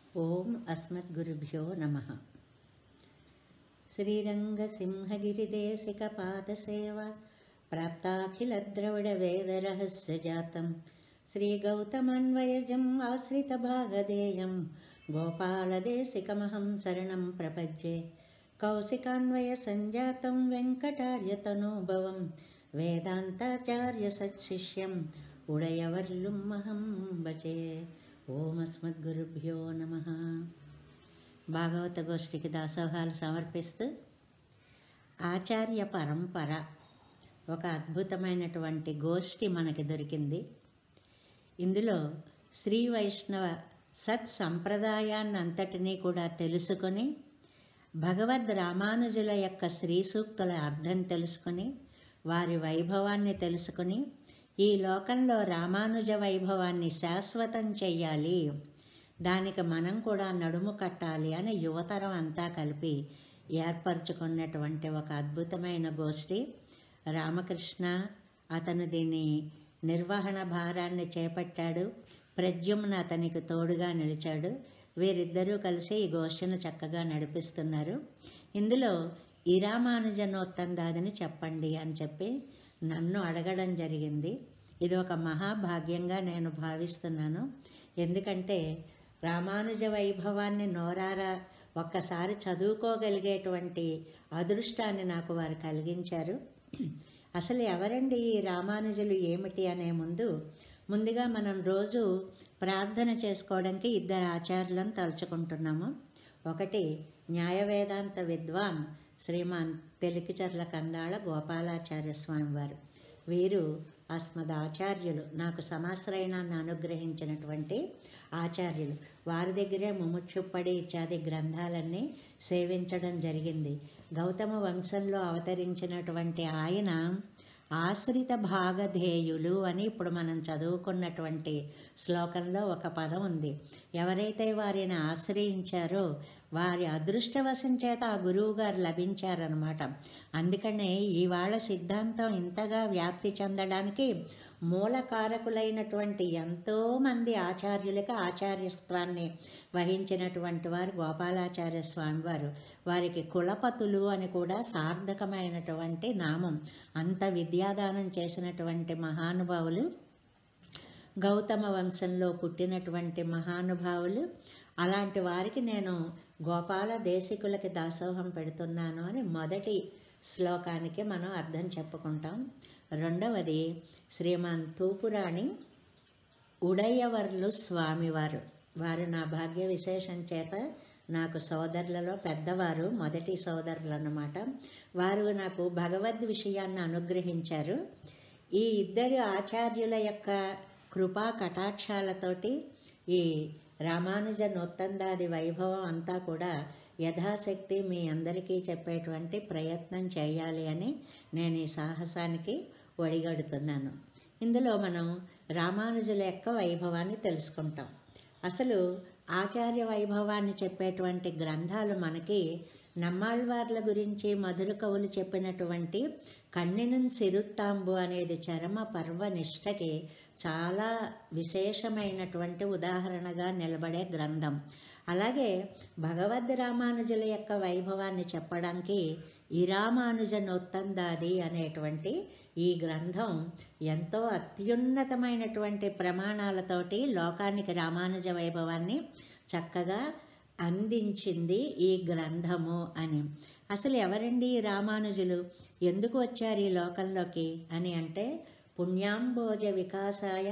ఓం అస్మద్గురుభ్యో నమ శ్రీరంగసింహగిరిదేశికపాదసేవ ప్రాప్తాఖిలద్రవిడవేదరహస్యజాతం శ్రీగౌతమన్వయజం ఆశ్రితభాగధేయం గోపాలదేశికమహం శరణం ప్రపద్యే కౌశికాన్వయ సంజాతం వెంకటార్యతనోభవం వేదాంతాచార్య సత్శిష్యం ఉడయవర్లుమహం భజే ఓమస్మద్గురుభ్యో నమ భాగవత గోష్ఠికి దాసోహాలు సమర్పిస్తూ ఆచార్య పరంపర ఒక అద్భుతమైనటువంటి గోష్ఠి మనకి దొరికింది ఇందులో శ్రీ వైష్ణవ సత్ సంప్రదాయాన్ని అంతటినీ కూడా తెలుసుకొని భగవద్ రామానుజుల యొక్క శ్రీ సూక్తుల అర్థం తెలుసుకొని వారి వైభవాన్ని తెలుసుకొని ఈ లోకంలో రామానుజ వైభవాన్ని శాశ్వతం చెయ్యాలి దానికి మనం కూడా నడుము కట్టాలి అని యువతరం అంతా కలిపి ఏర్పరచుకున్నటువంటి ఒక అద్భుతమైన గోష్ఠి రామకృష్ణ అతను దీని నిర్వహణ భారాన్ని చేపట్టాడు ప్రద్యుమ్న అతనికి తోడుగా నిలిచాడు వీరిద్దరూ కలిసి ఈ గోష్ఠిని చక్కగా నడిపిస్తున్నారు ఇందులో ఈ రామానుజనోత్తందాదని చెప్పండి అని చెప్పి నన్ను అడగడం జరిగింది ఇది ఒక మహాభాగ్యంగా నేను భావిస్తున్నాను ఎందుకంటే రామానుజ వైభవాన్ని నోరారా ఒక్కసారి చదువుకోగలిగేటువంటి అదృష్టాన్ని నాకు వారు కలిగించారు అసలు ఎవరండి ఈ రామానుజులు ఏమిటి అనే ముందు ముందుగా మనం రోజు ప్రార్థన చేసుకోవడానికి ఇద్దరు ఆచార్యులను తలుచుకుంటున్నాము ఒకటి న్యాయ వేదాంత విద్వాన్ శ్రీమాన్ తెలికిచర్ల కందాళ గోపాలాచార్య స్వామి వారు వీరు అస్మద్ ఆచార్యులు నాకు సమాశ్రయణాన్ని అనుగ్రహించినటువంటి ఆచార్యులు వారి దగ్గరే ముముక్షుప్పడి ఇత్యాది గ్రంథాలన్నీ సేవించడం జరిగింది గౌతమ వంశంలో అవతరించినటువంటి ఆయన ఆశ్రిత భాగధేయులు అని ఇప్పుడు మనం చదువుకున్నటువంటి శ్లోకంలో ఒక పదం ఉంది ఎవరైతే వారిని ఆశ్రయించారో వారి అదృష్టవశం చేత ఆ గురువు గారు లభించారనమాట అందుకనే ఇవాళ సిద్ధాంతం ఇంతగా వ్యాప్తి చెందడానికి మూలకారకులైనటువంటి ఎంతోమంది ఆచార్యులకు ఆచార్యత్వాన్ని వహించినటువంటి వారు గోపాలాచార్య స్వామి వారు వారికి కులపతులు అని కూడా సార్థకమైనటువంటి నామం అంత విద్యాదానం చేసినటువంటి మహానుభావులు గౌతమ వంశంలో పుట్టినటువంటి మహానుభావులు అలాంటి వారికి నేను గోపాల దేశికులకి దాసోహం పెడుతున్నాను అని మొదటి శ్లోకానికి మనం అర్థం చెప్పుకుంటాం రెండవది శ్రీమాన్ తూపురాణి ఉడయ్యవర్లు స్వామివారు వారు నా భాగ్య విశేషం చేత నాకు సోదరులలో పెద్దవారు మొదటి సోదరులు అన్నమాట వారు నాకు భగవద్ విషయాన్ని అనుగ్రహించారు ఈ ఇద్దరు ఆచార్యుల యొక్క కృపా కటాక్షాలతోటి ఈ రామానుజ నొత్తందాది వైభవం అంతా కూడా యథాశక్తి మీ అందరికీ చెప్పేటువంటి ప్రయత్నం చేయాలి అని నేను ఈ సాహసానికి ఒడిగడుతున్నాను ఇందులో మనం రామానుజుల యొక్క వైభవాన్ని తెలుసుకుంటాం అసలు ఆచార్య వైభవాన్ని చెప్పేటువంటి గ్రంథాలు మనకి నమ్మాళ్వార్ల గురించి మధుర కవులు చెప్పినటువంటి కన్నెనం సిరుత్తాంబు అనేది చరమ పర్వ నిష్టకి చాలా విశేషమైనటువంటి ఉదాహరణగా నిలబడే గ్రంథం అలాగే భగవద్ రామానుజుల యొక్క వైభవాన్ని చెప్పడానికి ఈ రామానుజ నొత్తందాది అనేటువంటి ఈ గ్రంథం ఎంతో అత్యున్నతమైనటువంటి ప్రమాణాలతోటి లోకానికి రామానుజ వైభవాన్ని చక్కగా అందించింది ఈ గ్రంథము అని అసలు ఎవరండి ఈ రామానుజులు ఎందుకు వచ్చారు ఈ లోకంలోకి అని అంటే పుణ్యాంబోజ వికాసాయ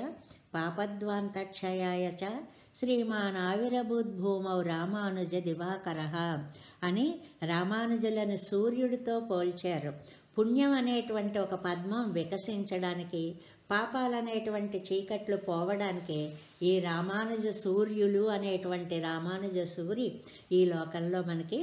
పాపద్వాంతక్షయాయ చ శ్రీమాన్ ఆవిరభూద్భూమౌ రామానుజ దివాకర అని రామానుజులను సూర్యుడితో పోల్చారు పుణ్యం అనేటువంటి ఒక పద్మం వికసించడానికి పాపాలనేటువంటి చీకట్లు పోవడానికి ఈ రామానుజ సూర్యులు అనేటువంటి రామానుజ సూరి ఈ లోకంలో మనకి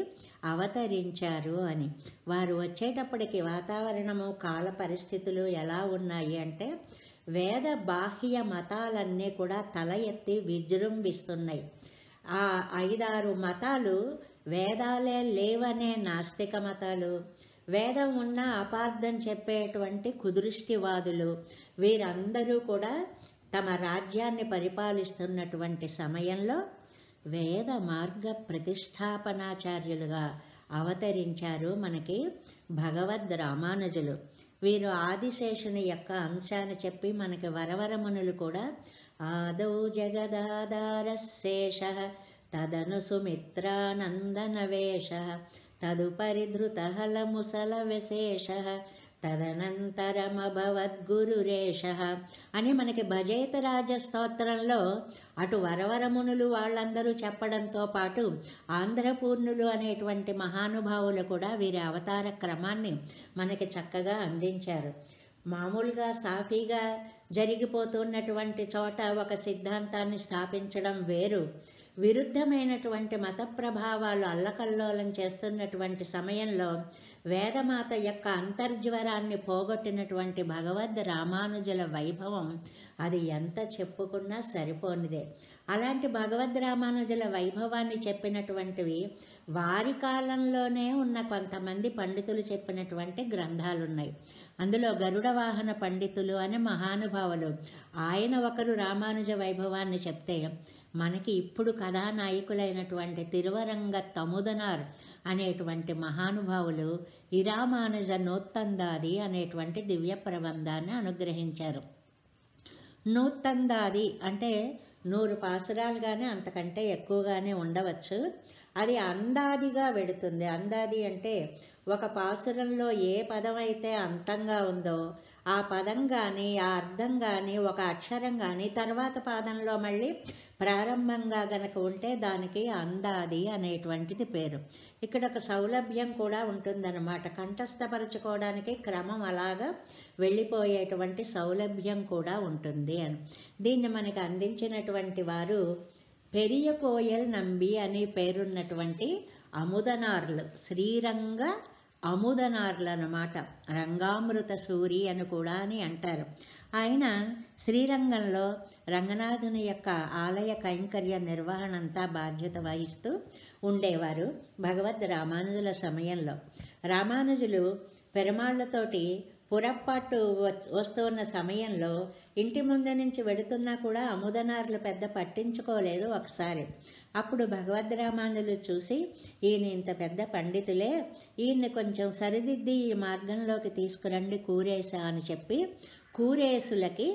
అవతరించారు అని వారు వచ్చేటప్పటికి వాతావరణము కాల పరిస్థితులు ఎలా ఉన్నాయి అంటే వేద బాహ్య మతాలన్నీ కూడా తల ఎత్తి విజృంభిస్తున్నాయి ఆ ఐదారు మతాలు వేదాలే లేవనే నాస్తిక మతాలు వేదం ఉన్న అపార్థం చెప్పేటువంటి కుదృష్టివాదులు వీరందరూ కూడా తమ రాజ్యాన్ని పరిపాలిస్తున్నటువంటి సమయంలో వేద మార్గ ప్రతిష్టాపనాచార్యులుగా అవతరించారు మనకి భగవద్ రామానుజులు వీరు ఆదిశేషుని యొక్క అంశాన్ని చెప్పి మనకి వరవరమునులు కూడా ఆదౌ జగదాధార శేష తదను సుమిత్రానందనవేష తదుపరి ధృతహలముసల విశేష తదనంతరమభవద్గురురేష అని మనకి భజేతరాజ స్తోత్రంలో అటు వరవరమునులు వాళ్ళందరూ చెప్పడంతో పాటు ఆంధ్రపూర్ణులు అనేటువంటి మహానుభావులు కూడా వీరి అవతార క్రమాన్ని మనకి చక్కగా అందించారు మామూలుగా సాఫీగా జరిగిపోతున్నటువంటి చోట ఒక సిద్ధాంతాన్ని స్థాపించడం వేరు విరుద్ధమైనటువంటి మత ప్రభావాలు అల్లకల్లోలం చేస్తున్నటువంటి సమయంలో వేదమాత యొక్క అంతర్జ్వరాన్ని పోగొట్టినటువంటి భగవద్ రామానుజుల వైభవం అది ఎంత చెప్పుకున్నా సరిపోనిదే అలాంటి భగవద్ రామానుజుల వైభవాన్ని చెప్పినటువంటివి వారి కాలంలోనే ఉన్న కొంతమంది పండితులు చెప్పినటువంటి గ్రంథాలు ఉన్నాయి అందులో గరుడ వాహన పండితులు అనే మహానుభావులు ఆయన ఒకరు రామానుజ వైభవాన్ని చెప్తే మనకి ఇప్పుడు కథానాయకులైనటువంటి తిరువరంగ తముదనార్ అనేటువంటి మహానుభావులు ఇరామానుజ నోత్తందాది అనేటువంటి దివ్య ప్రబంధాన్ని అనుగ్రహించారు నూత్తందాది అంటే నూరు పాసురాలు కానీ అంతకంటే ఎక్కువగానే ఉండవచ్చు అది అందాదిగా వెడుతుంది అందాది అంటే ఒక పాసురంలో ఏ పదం అయితే అంతంగా ఉందో ఆ పదం కానీ ఆ అర్థం కానీ ఒక అక్షరం కానీ తర్వాత పాదంలో మళ్ళీ ప్రారంభంగా గనక ఉంటే దానికి అందాది అనేటువంటిది పేరు ఇక్కడ ఒక సౌలభ్యం కూడా ఉంటుందన్నమాట కంఠస్థపరచుకోవడానికి క్రమం అలాగా వెళ్ళిపోయేటువంటి సౌలభ్యం కూడా ఉంటుంది అని దీన్ని మనకి అందించినటువంటి వారు పెరియ కోయల్ నంబి అని పేరున్నటువంటి అముదనార్లు శ్రీరంగ అముదనార్లు అన్నమాట రంగామృత సూరి అని కూడా అని అంటారు ఆయన శ్రీరంగంలో రంగనాథుని యొక్క ఆలయ కైంకర్య నిర్వహణ అంతా బాధ్యత వహిస్తూ ఉండేవారు భగవద్ రామానుజుల సమయంలో రామానుజులు పెరుమాళ్లతోటి పురప్పాటు వస్తున్న సమయంలో ఇంటి ముందు నుంచి వెడుతున్నా కూడా అముదనార్లు పెద్ద పట్టించుకోలేదు ఒకసారి అప్పుడు భగవద్ రామానులు చూసి ఈయన ఇంత పెద్ద పండితులే ఈయన్ని కొంచెం సరిదిద్ది ఈ మార్గంలోకి తీసుకురండి కూరేసా అని చెప్పి కూరేసులకి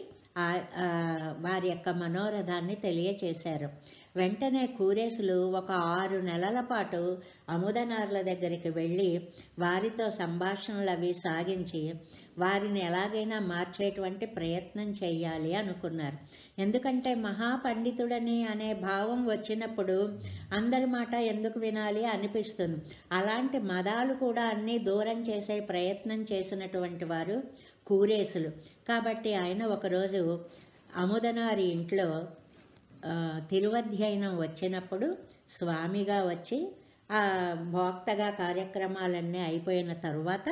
వారి యొక్క మనోరథాన్ని తెలియచేశారు వెంటనే కూరేసులు ఒక ఆరు నెలల పాటు అముదనార్ల దగ్గరికి వెళ్ళి వారితో సంభాషణలు అవి సాగించి వారిని ఎలాగైనా మార్చేటువంటి ప్రయత్నం చేయాలి అనుకున్నారు ఎందుకంటే మహాపండితుడని అనే భావం వచ్చినప్పుడు అందరి మాట ఎందుకు వినాలి అనిపిస్తుంది అలాంటి మదాలు కూడా అన్నీ దూరం చేసే ప్రయత్నం చేసినటువంటి వారు కూరేసులు కాబట్టి ఆయన ఒకరోజు అముదనారి ఇంట్లో తిరువధ్యయనం వచ్చినప్పుడు స్వామిగా వచ్చి ఆ భోక్తగా కార్యక్రమాలన్నీ అయిపోయిన తరువాత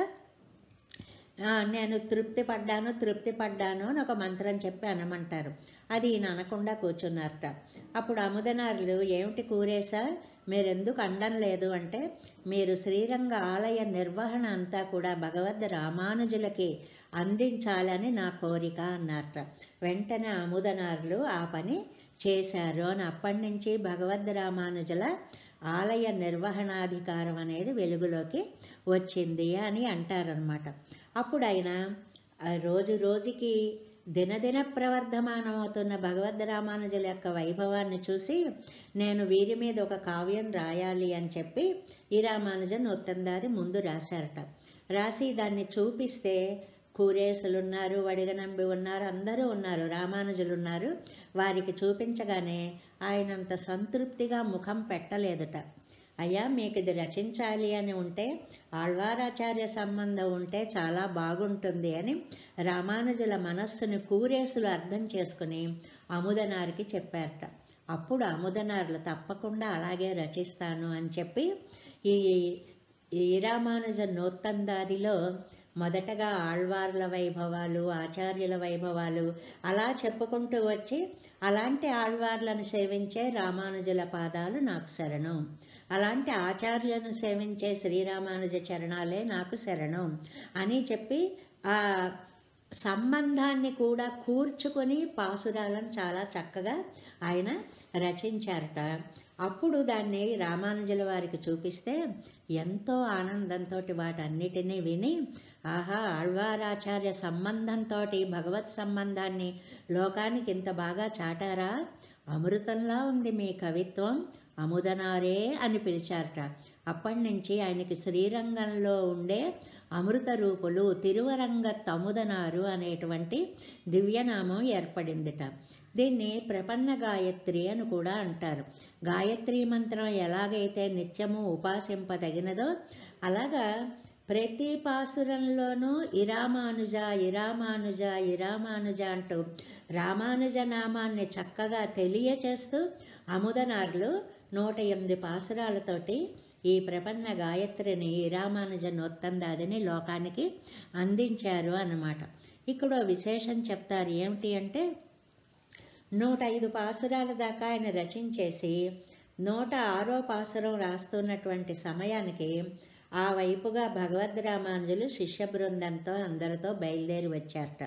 నేను తృప్తి పడ్డాను తృప్తి పడ్డాను అని ఒక మంత్రం చెప్పి అనమంటారు అది ఈయన అనకుండా కూర్చున్నారట అప్పుడు అముదనారులు ఏమిటి కూరేసా మీరెందుకు అండం లేదు అంటే మీరు శ్రీరంగ ఆలయ నిర్వహణ అంతా కూడా భగవద్ రామానుజులకి అందించాలని నా కోరిక అన్నారట వెంటనే అముదనారులు ఆ పని చేశారు అని అప్పటి నుంచి భగవద్ రామానుజుల ఆలయ నిర్వహణాధికారం అనేది వెలుగులోకి వచ్చింది అని అంటారనమాట అప్పుడు ఆయన రోజు రోజుకి దినదిన ప్రవర్ధమానమవుతున్న భగవద్ రామానుజుల యొక్క వైభవాన్ని చూసి నేను వీరి మీద ఒక కావ్యం రాయాలి అని చెప్పి ఈ రామానుజన్ ఉత్తందాది ముందు రాశారట రాసి దాన్ని చూపిస్తే కూరేసులు ఉన్నారు వడిగనంబి ఉన్నారు అందరూ ఉన్నారు రామానుజులు ఉన్నారు వారికి చూపించగానే ఆయన అంత సంతృప్తిగా ముఖం పెట్టలేదుట అయ్యా మీకు ఇది రచించాలి అని ఉంటే ఆళ్వారాచార్య సంబంధం ఉంటే చాలా బాగుంటుంది అని రామానుజుల మనస్సును కూరేసులు అర్థం చేసుకుని అముదనారికి చెప్పారట అప్పుడు అముదనారులు తప్పకుండా అలాగే రచిస్తాను అని చెప్పి ఈ ఈ రామానుజ నోత్తందాదిలో మొదటగా ఆళ్వార్ల వైభవాలు ఆచార్యుల వైభవాలు అలా చెప్పుకుంటూ వచ్చి అలాంటి ఆళ్వార్లను సేవించే రామానుజుల పాదాలు నాకు శరణం అలాంటి ఆచార్యులను సేవించే శ్రీరామానుజ చరణాలే నాకు శరణం అని చెప్పి ఆ సంబంధాన్ని కూడా కూర్చుకొని పాసురాలను చాలా చక్కగా ఆయన రచించారట అప్పుడు దాన్ని రామానుజుల వారికి చూపిస్తే ఎంతో ఆనందంతో వాటన్నిటినీ విని ఆహా ఆళ్వారాచార్య సంబంధంతో భగవత్ సంబంధాన్ని లోకానికి ఇంత బాగా చాటారా అమృతంలా ఉంది మీ కవిత్వం అముదనారే అని పిలిచారట అప్పటి నుంచి ఆయనకి శ్రీరంగంలో ఉండే అమృత రూపులు తిరువరంగ తముదనారు అనేటువంటి దివ్యనామం ఏర్పడిందిట దీన్ని ప్రపన్న గాయత్రి అని కూడా అంటారు గాయత్రి మంత్రం ఎలాగైతే నిత్యము ఉపాసింపదగినదో అలాగా ప్రతి పాసురంలోనూ ఇరామానుజ ఇరామానుజ ఇరామానుజ అంటూ రామానుజ నామాన్ని చక్కగా తెలియచేస్తూ అముదనార్లు నూట ఎనిమిది పాసురాలతోటి ఈ ప్రపన్న గాయత్రిని రామానుజ నొత్తందాదిని లోకానికి అందించారు అన్నమాట ఇక్కడ ఓ విశేషం చెప్తారు ఏమిటి అంటే నూట ఐదు పాసురాల దాకా ఆయన రచించేసి నూట ఆరో పాసురం రాస్తున్నటువంటి సమయానికి ఆ వైపుగా భగవద్ రామానుజులు శిష్య బృందంతో అందరితో బయలుదేరి వచ్చారట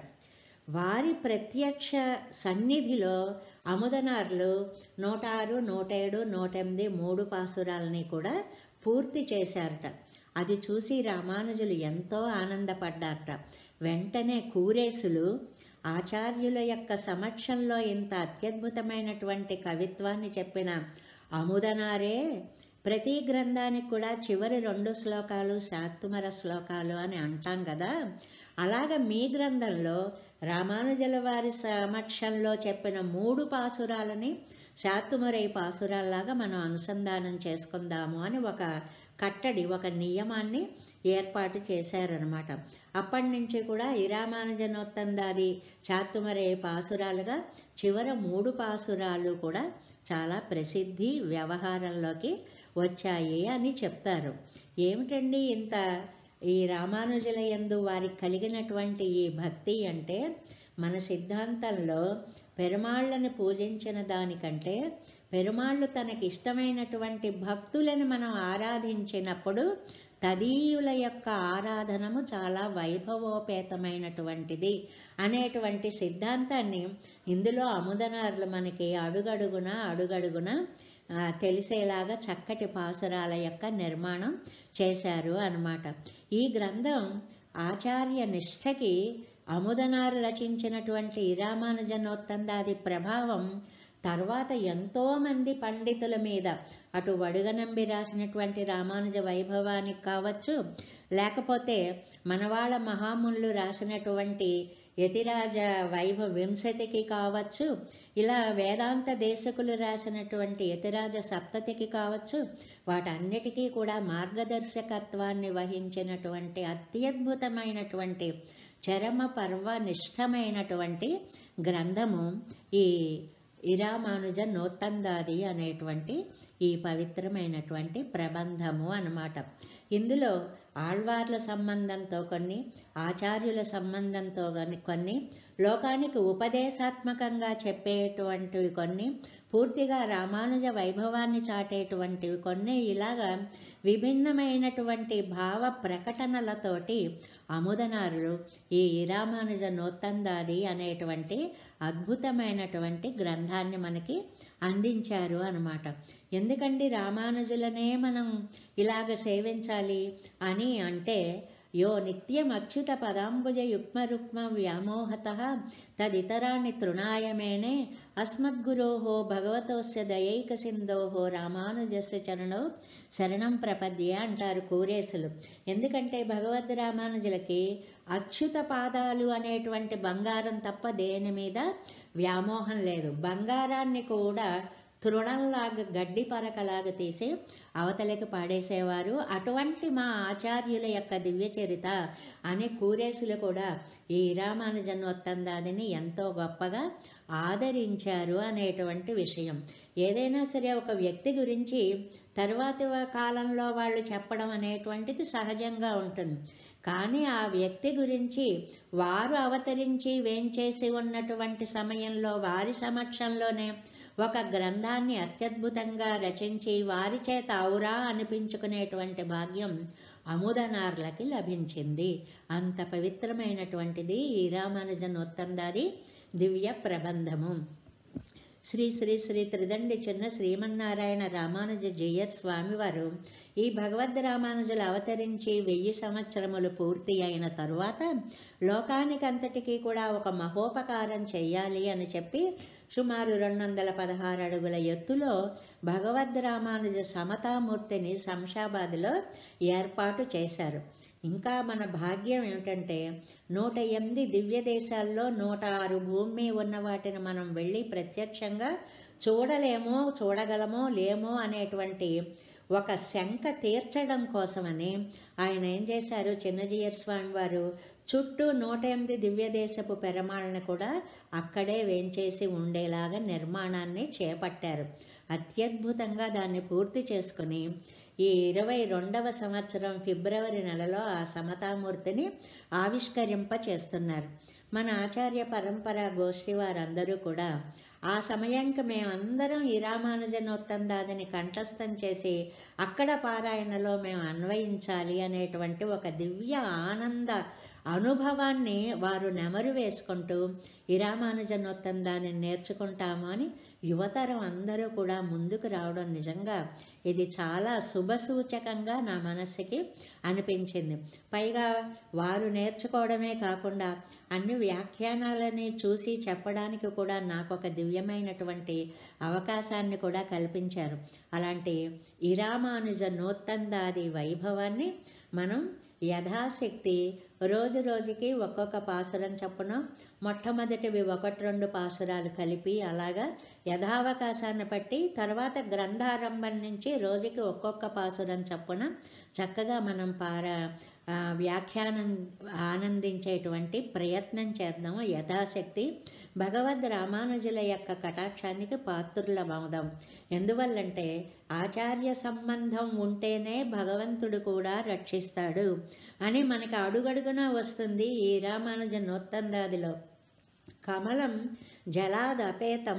వారి ప్రత్యక్ష సన్నిధిలో అముదనార్లు నూట ఆరు నూట ఏడు నూట ఎనిమిది మూడు పాసురాలని కూడా పూర్తి చేశారట అది చూసి రామానుజులు ఎంతో ఆనందపడ్డారట వెంటనే కూరేసులు ఆచార్యుల యొక్క సమక్షంలో ఇంత అత్యద్భుతమైనటువంటి కవిత్వాన్ని చెప్పిన అముదనారే ప్రతి గ్రంథానికి కూడా చివరి రెండు శ్లోకాలు శాత్తుమర శ్లోకాలు అని అంటాం కదా అలాగ మీ గ్రంథంలో రామానుజుల వారి సమక్షంలో చెప్పిన మూడు పాసురాలని శాత్తుమరై పాసురాల్లాగా మనం అనుసంధానం చేసుకుందాము అని ఒక కట్టడి ఒక నియమాన్ని ఏర్పాటు చేశారనమాట అప్పటి నుంచి కూడా ఇరామానుజనోత్తందాది చాతుమరే పాసురాలుగా చివర మూడు పాసురాలు కూడా చాలా ప్రసిద్ధి వ్యవహారంలోకి వచ్చాయి అని చెప్తారు ఏమిటండి ఇంత ఈ రామానుజుల యందు వారికి కలిగినటువంటి ఈ భక్తి అంటే మన సిద్ధాంతంలో పెరుమాళ్ళని పూజించిన దానికంటే పెరుమాళ్ళు తనకి ఇష్టమైనటువంటి భక్తులను మనం ఆరాధించినప్పుడు తదీయుల యొక్క ఆరాధనము చాలా వైభవోపేతమైనటువంటిది అనేటువంటి సిద్ధాంతాన్ని ఇందులో అముదనారులు మనకి అడుగడుగున అడుగడుగున ఆ, తెలిసేలాగా చక్కటి పాసురాల యొక్క నిర్మాణం చేశారు అన్నమాట ఈ గ్రంథం ఆచార్య నిష్ఠకి అముదనారు రచించినటువంటి ఇరామానుజనోత్తందాది ప్రభావం తర్వాత ఎంతోమంది పండితుల మీద అటు వడుగనంబి రాసినటువంటి రామానుజ వైభవానికి కావచ్చు లేకపోతే మనవాళ్ళ మహాముళ్ళు రాసినటువంటి యతిరాజ వైభవ వింశతికి కావచ్చు ఇలా వేదాంత దేశకులు రాసినటువంటి యతిరాజ సప్తతికి కావచ్చు వాటన్నిటికీ కూడా మార్గదర్శకత్వాన్ని వహించినటువంటి అత్యద్భుతమైనటువంటి చరమ పర్వనిష్టమైనటువంటి గ్రంథము ఈ ఇరామానుజ నోత్తందాది అనేటువంటి ఈ పవిత్రమైనటువంటి ప్రబంధము అన్నమాట ఇందులో ఆళ్వార్ల సంబంధంతో కొన్ని ఆచార్యుల సంబంధంతో కానీ కొన్ని లోకానికి ఉపదేశాత్మకంగా చెప్పేటువంటివి కొన్ని పూర్తిగా రామానుజ వైభవాన్ని చాటేటువంటివి కొన్ని ఇలాగా విభిన్నమైనటువంటి భావ ప్రకటనలతోటి అముదనారులు ఈ రామానుజ నోత్తందాది అనేటువంటి అద్భుతమైనటువంటి గ్రంథాన్ని మనకి అందించారు అన్నమాట ఎందుకండి రామానుజులనే మనం ఇలాగ సేవించాలి అని అంటే యో నిత్యమచ్యుత పదాంబుజ యుగ్మ రుక్మ వ్యామోహత తదితరాన్ని తృణాయమేనే అస్మద్గురో భగవతోస్య దయైక సింధో రామానుజస్య చరణో శరణం ప్రపద్య అంటారు కూరేసులు ఎందుకంటే భగవద్ రామానుజులకి అచ్యుత పాదాలు అనేటువంటి బంగారం తప్ప దేని మీద వ్యామోహం లేదు బంగారాన్ని కూడా తృణంలాగా గడ్డి పరకలాగా తీసి అవతలకి పాడేసేవారు అటువంటి మా ఆచార్యుల యొక్క దివ్య చరిత అనే కూరేసులు కూడా ఈ రామానుజన్వత్తందాదిని ఎంతో గొప్పగా ఆదరించారు అనేటువంటి విషయం ఏదైనా సరే ఒక వ్యక్తి గురించి తరువాతి కాలంలో వాళ్ళు చెప్పడం అనేటువంటిది సహజంగా ఉంటుంది కానీ ఆ వ్యక్తి గురించి వారు అవతరించి వేంచేసి ఉన్నటువంటి సమయంలో వారి సమక్షంలోనే ఒక గ్రంథాన్ని అత్యద్భుతంగా రచించి వారి చేత ఔరా అనిపించుకునేటువంటి భాగ్యం అముదనార్లకి లభించింది అంత పవిత్రమైనటువంటిది ఈ రామానుజనోత్తందాది దివ్య ప్రబంధము శ్రీ శ్రీ శ్రీ త్రిదండి చిన్న శ్రీమన్నారాయణ రామానుజ జయ స్వామివారు ఈ భగవద్ రామానుజులు అవతరించి వెయ్యి సంవత్సరములు పూర్తి అయిన తరువాత లోకానికంతటికీ కూడా ఒక మహోపకారం చెయ్యాలి అని చెప్పి సుమారు రెండు వందల పదహారు అడుగుల ఎత్తులో భగవద్ రామానుజ సమతామూర్తిని శంషాబాద్లో ఏర్పాటు చేశారు ఇంకా మన భాగ్యం ఏమిటంటే నూట ఎనిమిది దివ్య దేశాల్లో నూట ఆరు భూమి ఉన్న వాటిని మనం వెళ్ళి ప్రత్యక్షంగా చూడలేమో చూడగలమో లేమో అనేటువంటి ఒక శంక తీర్చడం కోసమని ఆయన ఏం చేశారు చిన్నజీయర్ స్వామి వారు చుట్టూ నూట ఎనిమిది దివ్య దేశపు పెరమాళ్ళను కూడా అక్కడే వేంచేసి ఉండేలాగా నిర్మాణాన్ని చేపట్టారు అత్యద్భుతంగా దాన్ని పూర్తి చేసుకుని ఈ ఇరవై రెండవ సంవత్సరం ఫిబ్రవరి నెలలో ఆ సమతామూర్తిని ఆవిష్కరింప చేస్తున్నారు మన ఆచార్య పరంపర గోష్ఠి వారందరూ కూడా ఆ సమయానికి మేమందరం ఈ రామానుజనోత్తందాదిని కంఠస్థం చేసి అక్కడ పారాయణలో మేము అన్వయించాలి అనేటువంటి ఒక దివ్య ఆనంద అనుభవాన్ని వారు నెమరు వేసుకుంటూ ఈ రామానుజనోత్తందాన్ని నేర్చుకుంటాము అని యువతరం అందరూ కూడా ముందుకు రావడం నిజంగా ఇది చాలా శుభసూచకంగా నా మనస్సుకి అనిపించింది పైగా వారు నేర్చుకోవడమే కాకుండా అన్ని వ్యాఖ్యానాలని చూసి చెప్పడానికి కూడా నాకు ఒక దివ్యమైనటువంటి అవకాశాన్ని కూడా కల్పించారు అలాంటి ఇరామానుజ నోత్తందాది వైభవాన్ని మనం యథాశక్తి రోజు రోజుకి ఒక్కొక్క పాసురం చొప్పున మొట్టమొదటివి ఒకటి రెండు పాసురాలు కలిపి అలాగా యథావకాశాన్ని బట్టి తర్వాత గ్రంథారంభం నుంచి రోజుకి ఒక్కొక్క పాసురం చొప్పున చక్కగా మనం పార ఆ, వ్యాఖ్యానం ఆనందించేటువంటి ప్రయత్నం చేద్దాము యథాశక్తి భగవద్ రామానుజుల యొక్క కటాక్షానికి పాత్రులమవుదాం ఎందువల్లంటే ఆచార్య సంబంధం ఉంటేనే భగవంతుడు కూడా రక్షిస్తాడు అని మనకి అడుగడుగునా వస్తుంది ఈ రామానుజ నోత్తందాదిలో కమలం జలాదపేతం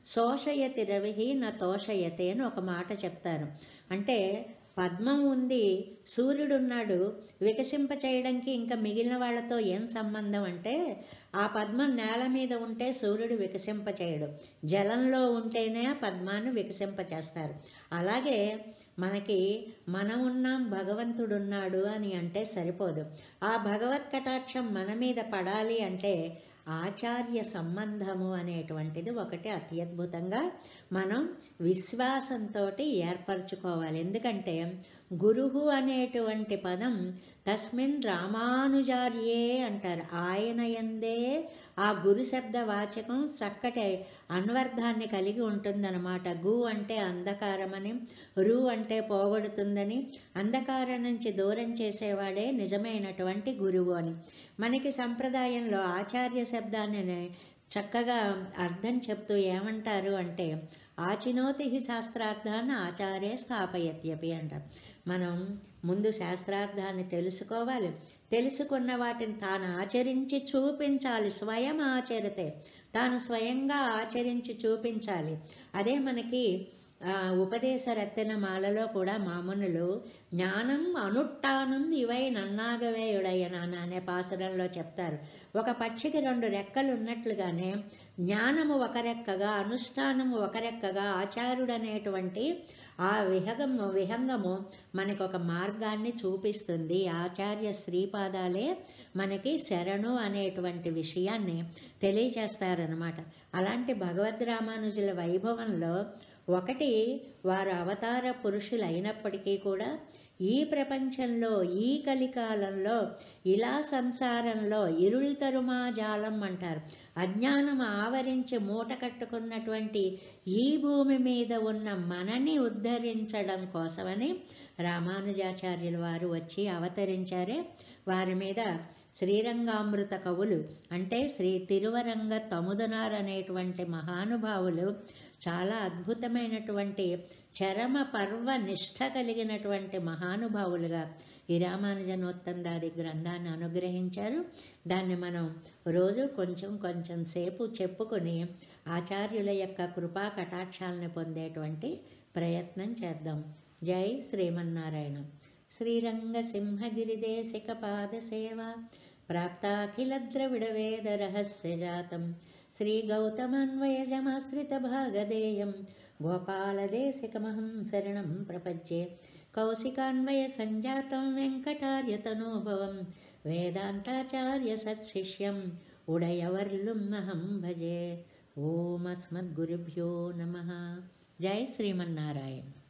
శోషయతి రవిహి న తోషయతే అని ఒక మాట చెప్తారు అంటే పద్మం ఉంది సూర్యుడున్నాడు వికసింప చేయడానికి ఇంకా మిగిలిన వాళ్ళతో ఏం సంబంధం అంటే ఆ పద్మం నేల మీద ఉంటే సూర్యుడు వికసింప చేయడు జలంలో ఉంటేనే ఆ పద్మాన్ని వికసింప చేస్తారు అలాగే మనకి మనం ఉన్నాం భగవంతుడున్నాడు అని అంటే సరిపోదు ఆ భగవత్ కటాక్షం మన మీద పడాలి అంటే ఆచార్య సంబంధము అనేటువంటిది ఒకటి అత్యద్భుతంగా మనం విశ్వాసంతో ఏర్పరచుకోవాలి ఎందుకంటే గురువు అనేటువంటి పదం తస్మిన్ రామానుజార్యే అంటారు ఆయన ఎందే ఆ గురు శబ్ద వాచకం చక్కటి అన్వర్థాన్ని కలిగి ఉంటుందన్నమాట గు అంటే అంధకారమని రు అంటే పోగొడుతుందని అంధకారం నుంచి దూరం చేసేవాడే నిజమైనటువంటి గురువు అని మనకి సంప్రదాయంలో ఆచార్య శబ్దాన్ని చక్కగా అర్థం చెప్తూ ఏమంటారు అంటే ఆచినోతి హి శాస్త్రార్థాన్ని ఆచార్య స్థాపయత్యపి అంటారు మనం ముందు శాస్త్రార్థాన్ని తెలుసుకోవాలి తెలుసుకున్న వాటిని తాను ఆచరించి చూపించాలి స్వయం ఆచరితే తాను స్వయంగా ఆచరించి చూపించాలి అదే మనకి ఆ, ఉపదేశ రత్న మాలలో కూడా మామూలు జ్ఞానం అనుష్ఠానం ఇవై నన్నాగవేయుడయ్యన అనే పాసురంలో చెప్తారు ఒక పక్షికి రెండు రెక్కలు ఉన్నట్లుగానే జ్ఞానము ఒక రెక్కగా అనుష్ఠానము ఒక రెక్కగా ఆచార్యుడు అనేటువంటి ఆ విహగము విహంగము మనకు ఒక మార్గాన్ని చూపిస్తుంది ఆచార్య శ్రీపాదాలే మనకి శరణు అనేటువంటి విషయాన్ని తెలియచేస్తారనమాట అలాంటి భగవద్ రామానుజుల వైభవంలో ఒకటి వారు అవతార పురుషులు అయినప్పటికీ కూడా ఈ ప్రపంచంలో ఈ కలికాలంలో ఇలా సంసారంలో ఇరుள் తరుమా జాలం అంటారు అజ్ఞానం ఆవరించి మూట కట్టుకున్నటువంటి ఈ భూమి మీద ఉన్న మనని ఉద్ధరించడం కోసమని రామానుజాచార్యుల వారు వచ్చి అవతరించారే వారి మీద శ్రీరంగామృత కవులు అంటే శ్రీ తిరువరంగ తముదనార్ అనేటువంటి మహానుభావులు చాలా అద్భుతమైనటువంటి చరమ పర్వ నిష్ఠ కలిగినటువంటి మహానుభావులుగా ఈ రామానుజనోత్తందాది గ్రంథాన్ని అనుగ్రహించారు దాన్ని మనం రోజు కొంచెం కొంచెం సేపు చెప్పుకొని ఆచార్యుల యొక్క కృపా కటాక్షాలను పొందేటువంటి ప్రయత్నం చేద్దాం జై శ్రీమన్నారాయణ श्रीरङ्गसिंहगिरिदेशिकपादसेवा प्राप्ताखिलद्रविडवेदरहस्यजातं श्रीगौतमान्वयजमाश्रितभागधेयं गोपालदेशिकमहं शरणं प्रपद्ये कौशिकान्वयसञ्जातं वेङ्कटार्यतनोभवं वेदान्ताचार्यसत्शिष्यम् उडयवर्लुमहं भजे ఓం అస్మద్గురుభ్యో నమ జై శ్రీమన్నారాయణ